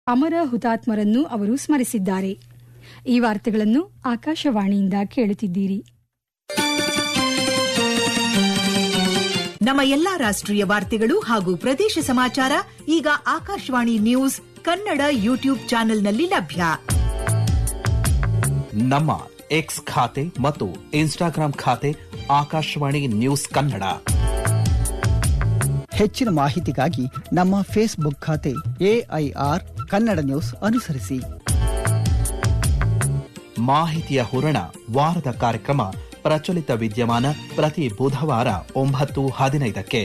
ಅಮರ ಹುತಾತ್ಮರನ್ನು ಅವರು ಸ್ಮರಿಸಿದ್ದಾರೆ ಈ ವಾರ್ತೆಗಳನ್ನು ಆಕಾಶವಾಣಿಯಿಂದ ಕೇಳುತ್ತಿದ್ದೀರಿ ನಮ್ಮ ಎಲ್ಲಾ ರಾಷ್ಟ್ರೀಯ ವಾರ್ತೆಗಳು ಹಾಗೂ ಪ್ರದೇಶ ಸಮಾಚಾರ ಈಗ ಆಕಾಶವಾಣಿ ನ್ಯೂಸ್ ಕನ್ನಡ ಯೂಟ್ಯೂಬ್ ಚಾನೆಲ್ನಲ್ಲಿ ಲಭ್ಯ ನಮ್ಮ ಎಕ್ಸ್ ಖಾತೆ ಮತ್ತು ಇನ್ಸ್ಟಾಗ್ರಾಂ ಖಾತೆ ಆಕಾಶವಾಣಿ ನ್ಯೂಸ್ ಕನ್ನಡ ಹೆಚ್ಚಿನ ಮಾಹಿತಿಗಾಗಿ ನಮ್ಮ ಫೇಸ್ಬುಕ್ ಖಾತೆ ಎಐಆರ್ ಕನ್ನಡ ನ್ಯೂಸ್ ಅನುಸರಿಸಿ ಮಾಹಿತಿಯ ಹೂರಣ ವಾರದ ಕಾರ್ಯಕ್ರಮ ಪ್ರಚಲಿತ ವಿದ್ಯಮಾನ ಪ್ರತಿ ಬುಧವಾರ ಒಂಬತ್ತು ಹದಿನೈದಕ್ಕೆ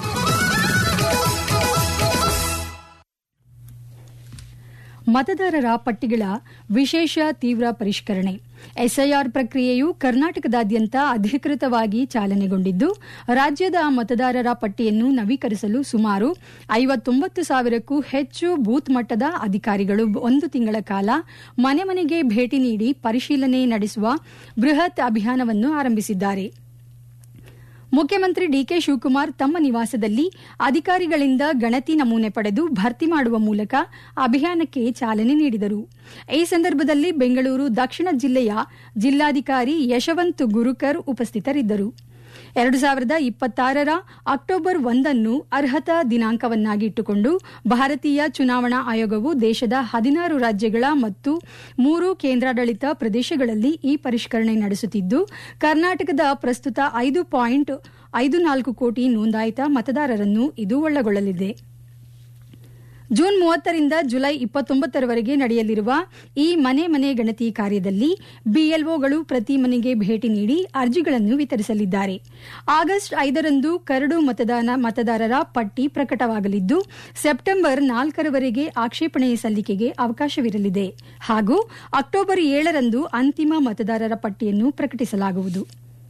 ಮತದಾರರ ಪಟ್ಟಿಗಳ ವಿಶೇಷ ತೀವ್ರ ಪರಿಷ್ಕರಣೆ ಎಸ್ಐಆರ್ ಪ್ರಕ್ರಿಯೆಯು ಕರ್ನಾಟಕದಾದ್ಯಂತ ಅಧಿಕೃತವಾಗಿ ಚಾಲನೆಗೊಂಡಿದ್ದು ರಾಜ್ಯದ ಮತದಾರರ ಪಟ್ಟಿಯನ್ನು ನವೀಕರಿಸಲು ಸುಮಾರು ಐವತ್ತೊಂಬತ್ತು ಸಾವಿರಕ್ಕೂ ಹೆಚ್ಚು ಬೂತ್ ಮಟ್ಟದ ಅಧಿಕಾರಿಗಳು ಒಂದು ತಿಂಗಳ ಕಾಲ ಮನೆ ಮನೆಗೆ ಭೇಟಿ ನೀಡಿ ಪರಿಶೀಲನೆ ನಡೆಸುವ ಬೃಹತ್ ಅಭಿಯಾನವನ್ನು ಆರಂಭಿಸಿದ್ದಾರೆ ಮುಖ್ಯಮಂತ್ರಿ ಡಿಕೆ ಶಿವಕುಮಾರ್ ತಮ್ಮ ನಿವಾಸದಲ್ಲಿ ಅಧಿಕಾರಿಗಳಿಂದ ಗಣತಿ ನಮೂನೆ ಪಡೆದು ಭರ್ತಿ ಮಾಡುವ ಮೂಲಕ ಅಭಿಯಾನಕ್ಕೆ ಚಾಲನೆ ನೀಡಿದರು ಈ ಸಂದರ್ಭದಲ್ಲಿ ಬೆಂಗಳೂರು ದಕ್ಷಿಣ ಜಿಲ್ಲೆಯ ಜಿಲ್ಲಾಧಿಕಾರಿ ಯಶವಂತ್ ಗುರುಕರ್ ಉಪಸ್ಥಿತರಿದ್ದರು ಎರಡು ಸಾವಿರದ ಇಪ್ಪತ್ತಾರರ ಅಕ್ಟೋಬರ್ ಒಂದನ್ನು ಅರ್ಹತಾ ದಿನಾಂಕವನ್ನಾಗಿ ಇಟ್ಟುಕೊಂಡು ಭಾರತೀಯ ಚುನಾವಣಾ ಆಯೋಗವು ದೇಶದ ಹದಿನಾರು ರಾಜ್ಯಗಳ ಮತ್ತು ಮೂರು ಕೇಂದ್ರಾಡಳಿತ ಪ್ರದೇಶಗಳಲ್ಲಿ ಈ ಪರಿಷ್ಕರಣೆ ನಡೆಸುತ್ತಿದ್ದು ಕರ್ನಾಟಕದ ಪ್ರಸ್ತುತ ಐದು ಪಾಯಿಂಟ್ ಐದು ನಾಲ್ಕು ಕೋಟಿ ನೋಂದಾಯಿತ ಮತದಾರರನ್ನು ಇದು ಒಳಗೊಳ್ಳಲಿದೆ ಜೂನ್ ಮೂವತ್ತರಿಂದ ಜುಲೈ ಇಪ್ಪತ್ತೊಂಬತ್ತರವರೆಗೆ ನಡೆಯಲಿರುವ ಈ ಮನೆ ಮನೆ ಗಣತಿ ಕಾರ್ಯದಲ್ಲಿ ಬಿಎಲ್ಒಗಳು ಪ್ರತಿ ಮನೆಗೆ ಭೇಟಿ ನೀಡಿ ಅರ್ಜಿಗಳನ್ನು ವಿತರಿಸಲಿದ್ದಾರೆ ಆಗಸ್ಟ್ ಐದರಂದು ಕರಡು ಮತದಾನ ಮತದಾರರ ಪಟ್ಟಿ ಪ್ರಕಟವಾಗಲಿದ್ದು ಸೆಪ್ಟೆಂಬರ್ ನಾಲ್ಕರವರೆಗೆ ಆಕ್ಷೇಪಣೆ ಸಲ್ಲಿಕೆಗೆ ಅವಕಾಶವಿರಲಿದೆ ಹಾಗೂ ಅಕ್ಟೋಬರ್ ಏಳರಂದು ಅಂತಿಮ ಮತದಾರರ ಪಟ್ಟಿಯನ್ನು ಪ್ರಕಟಿಸಲಾಗುವುದು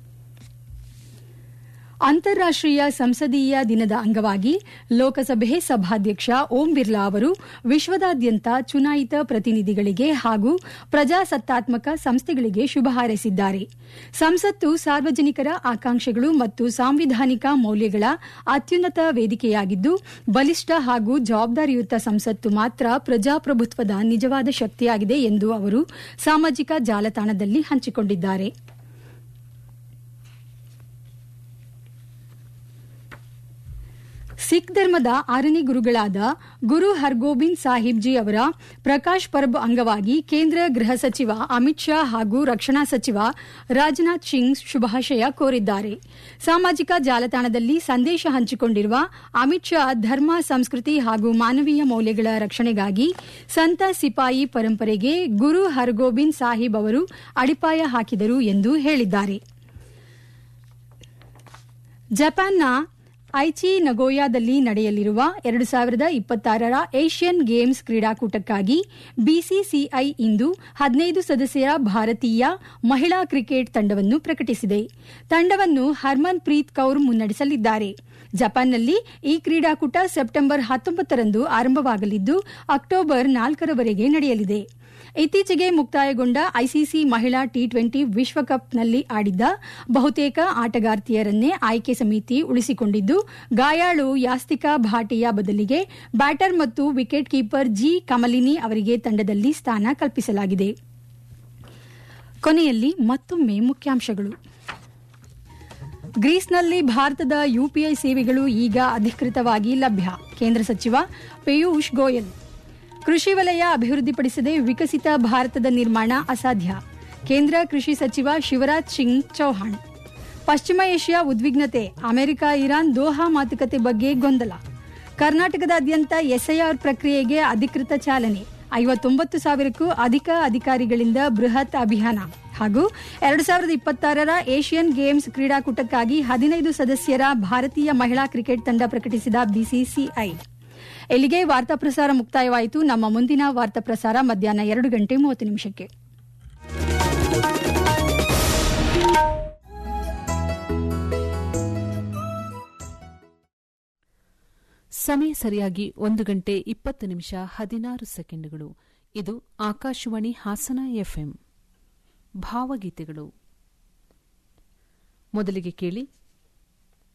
ಅಂತಾರಾಷ್ಟೀಯ ಸಂಸದೀಯ ದಿನದ ಅಂಗವಾಗಿ ಲೋಕಸಭೆ ಸಭಾಧ್ಯಕ್ಷ ಓಂ ಬಿರ್ಲಾ ಅವರು ವಿಶ್ವದಾದ್ಯಂತ ಚುನಾಯಿತ ಪ್ರತಿನಿಧಿಗಳಿಗೆ ಹಾಗೂ ಪ್ರಜಾಸತ್ತಾತ್ಮಕ ಸಂಸ್ಥೆಗಳಿಗೆ ಶುಭ ಹಾರೈಸಿದ್ದಾರೆ ಸಂಸತ್ತು ಸಾರ್ವಜನಿಕರ ಆಕಾಂಕ್ಷೆಗಳು ಮತ್ತು ಸಾಂವಿಧಾನಿಕ ಮೌಲ್ಯಗಳ ಅತ್ಯುನ್ನತ ವೇದಿಕೆಯಾಗಿದ್ದು ಬಲಿಷ್ಠ ಹಾಗೂ ಜವಾಬ್ದಾರಿಯುತ ಸಂಸತ್ತು ಮಾತ್ರ ಪ್ರಜಾಪ್ರಭುತ್ವದ ನಿಜವಾದ ಶಕ್ತಿಯಾಗಿದೆ ಎಂದು ಅವರು ಸಾಮಾಜಿಕ ಜಾಲತಾಣದಲ್ಲಿ ಹಂಚಿಕೊಂಡಿದ್ದಾರೆ ಸಿಖ್ ಧರ್ಮದ ಆರನೇ ಗುರುಗಳಾದ ಗುರು ಹರ್ಗೋಬಿಂದ್ ಸಾಹಿಬ್ ಜಿ ಅವರ ಪ್ರಕಾಶ್ ಪರ್ಬ್ ಅಂಗವಾಗಿ ಕೇಂದ್ರ ಗೃಹ ಸಚಿವ ಅಮಿತ್ ಶಾ ಹಾಗೂ ರಕ್ಷಣಾ ಸಚಿವ ರಾಜನಾಥ್ ಸಿಂಗ್ ಶುಭಾಶಯ ಕೋರಿದ್ದಾರೆ ಸಾಮಾಜಿಕ ಜಾಲತಾಣದಲ್ಲಿ ಸಂದೇಶ ಹಂಚಿಕೊಂಡಿರುವ ಅಮಿತ್ ಶಾ ಧರ್ಮ ಸಂಸ್ಕೃತಿ ಹಾಗೂ ಮಾನವೀಯ ಮೌಲ್ಯಗಳ ರಕ್ಷಣೆಗಾಗಿ ಸಂತ ಸಿಪಾಯಿ ಪರಂಪರೆಗೆ ಗುರು ಹರ್ಗೋಬಿಂದ್ ಸಾಹಿಬ್ ಅವರು ಅಡಿಪಾಯ ಹಾಕಿದರು ಎಂದು ಹೇಳಿದ್ದಾರೆ ಜಪಾನ್ನ ಐಚಿ ನಗೋಯಾದಲ್ಲಿ ನಡೆಯಲಿರುವ ಎರಡು ಸಾವಿರದ ಇಪ್ಪತ್ತಾರರ ಏಷ್ಯನ್ ಗೇಮ್ಸ್ ಕ್ರೀಡಾಕೂಟಕ್ಕಾಗಿ ಬಿಸಿಸಿಐ ಇಂದು ಹದಿನೈದು ಸದಸ್ಯರ ಭಾರತೀಯ ಮಹಿಳಾ ಕ್ರಿಕೆಟ್ ತಂಡವನ್ನು ಪ್ರಕಟಿಸಿದೆ ತಂಡವನ್ನು ಹರ್ಮನ್ ಪ್ರೀತ್ ಕೌರ್ ಮುನ್ನಡೆಸಲಿದ್ದಾರೆ ಜಪಾನ್ನಲ್ಲಿ ಈ ಕ್ರೀಡಾಕೂಟ ಸೆಪ್ಟೆಂಬರ್ ಹತ್ತೊಂಬತ್ತರಂದು ಆರಂಭವಾಗಲಿದ್ದು ಅಕ್ಟೋಬರ್ ನಾಲ್ಕರವರೆಗೆ ನಡೆಯಲಿದೆ ಇತ್ತೀಚೆಗೆ ಮುಕ್ತಾಯಗೊಂಡ ಐಸಿಸಿ ಮಹಿಳಾ ಟಿ ಟ್ವೆಂಟಿ ವಿಶ್ವಕಪ್ನಲ್ಲಿ ಆಡಿದ್ದ ಬಹುತೇಕ ಆಟಗಾರ್ತಿಯರನ್ನೇ ಆಯ್ಕೆ ಸಮಿತಿ ಉಳಿಸಿಕೊಂಡಿದ್ದು ಗಾಯಾಳು ಯಾಸ್ತಿಕಾ ಭಾಟಿಯಾ ಬದಲಿಗೆ ಬ್ಯಾಟರ್ ಮತ್ತು ವಿಕೆಟ್ ಕೀಪರ್ ಜಿ ಕಮಲಿನಿ ಅವರಿಗೆ ತಂಡದಲ್ಲಿ ಸ್ಥಾನ ಕಲ್ಪಿಸಲಾಗಿದೆ ಕೊನೆಯಲ್ಲಿ ಮತ್ತೊಮ್ಮೆ ಮುಖ್ಯಾಂಶಗಳು ಗ್ರೀಸ್ನಲ್ಲಿ ಭಾರತದ ಯುಪಿಐ ಸೇವೆಗಳು ಈಗ ಅಧಿಕೃತವಾಗಿ ಲಭ್ಯ ಕೇಂದ್ರ ಸಚಿವ ಪಿಯೂಷ್ ಗೋಯಲ್ ಕೃಷಿ ವಲಯ ಅಭಿವೃದ್ಧಿಪಡಿಸದೆ ವಿಕಸಿತ ಭಾರತದ ನಿರ್ಮಾಣ ಅಸಾಧ್ಯ ಕೇಂದ್ರ ಕೃಷಿ ಸಚಿವ ಶಿವರಾಜ್ ಸಿಂಗ್ ಚೌಹಾಣ್ ಪಶ್ಚಿಮ ಏಷ್ಯಾ ಉದ್ವಿಗ್ನತೆ ಅಮೆರಿಕ ಇರಾನ್ ದೋಹಾ ಮಾತುಕತೆ ಬಗ್ಗೆ ಗೊಂದಲ ಕರ್ನಾಟಕದಾದ್ಯಂತ ಎಸ್ಐಆರ್ ಪ್ರಕ್ರಿಯೆಗೆ ಅಧಿಕೃತ ಚಾಲನೆ ಐವತ್ತೊಂಬತ್ತು ಸಾವಿರಕ್ಕೂ ಅಧಿಕ ಅಧಿಕಾರಿಗಳಿಂದ ಬೃಹತ್ ಅಭಿಯಾನ ಹಾಗೂ ಎರಡು ಸಾವಿರದ ಇಪ್ಪತ್ತಾರರ ಏಷ್ಯನ್ ಗೇಮ್ಸ್ ಕ್ರೀಡಾಕೂಟಕ್ಕಾಗಿ ಹದಿನೈದು ಸದಸ್ಯರ ಭಾರತೀಯ ಮಹಿಳಾ ಕ್ರಿಕೆಟ್ ತಂಡ ಪ್ರಕಟಿಸಿದ ಬಿಸಿಸಿಐ ಇಲ್ಲಿಗೆ ವಾರ್ತಾ ಪ್ರಸಾರ ಮುಕ್ತಾಯವಾಯಿತು ನಮ್ಮ ಮುಂದಿನ ವಾರ್ತಾ ಪ್ರಸಾರ ಮಧ್ಯಾಹ್ನ ಎರಡು ಗಂಟೆ ಮೂವತ್ತು ನಿಮಿಷಕ್ಕೆ ಸಮಯ ಸರಿಯಾಗಿ ಒಂದು ಗಂಟೆ ಇಪ್ಪತ್ತು ನಿಮಿಷ ಹದಿನಾರು ಸೆಕೆಂಡುಗಳು ಇದು ಆಕಾಶವಾಣಿ ಹಾಸನ ಎಫ್ಎಂ ಭಾವಗೀತೆಗಳು ಮೊದಲಿಗೆ ಕೇಳಿ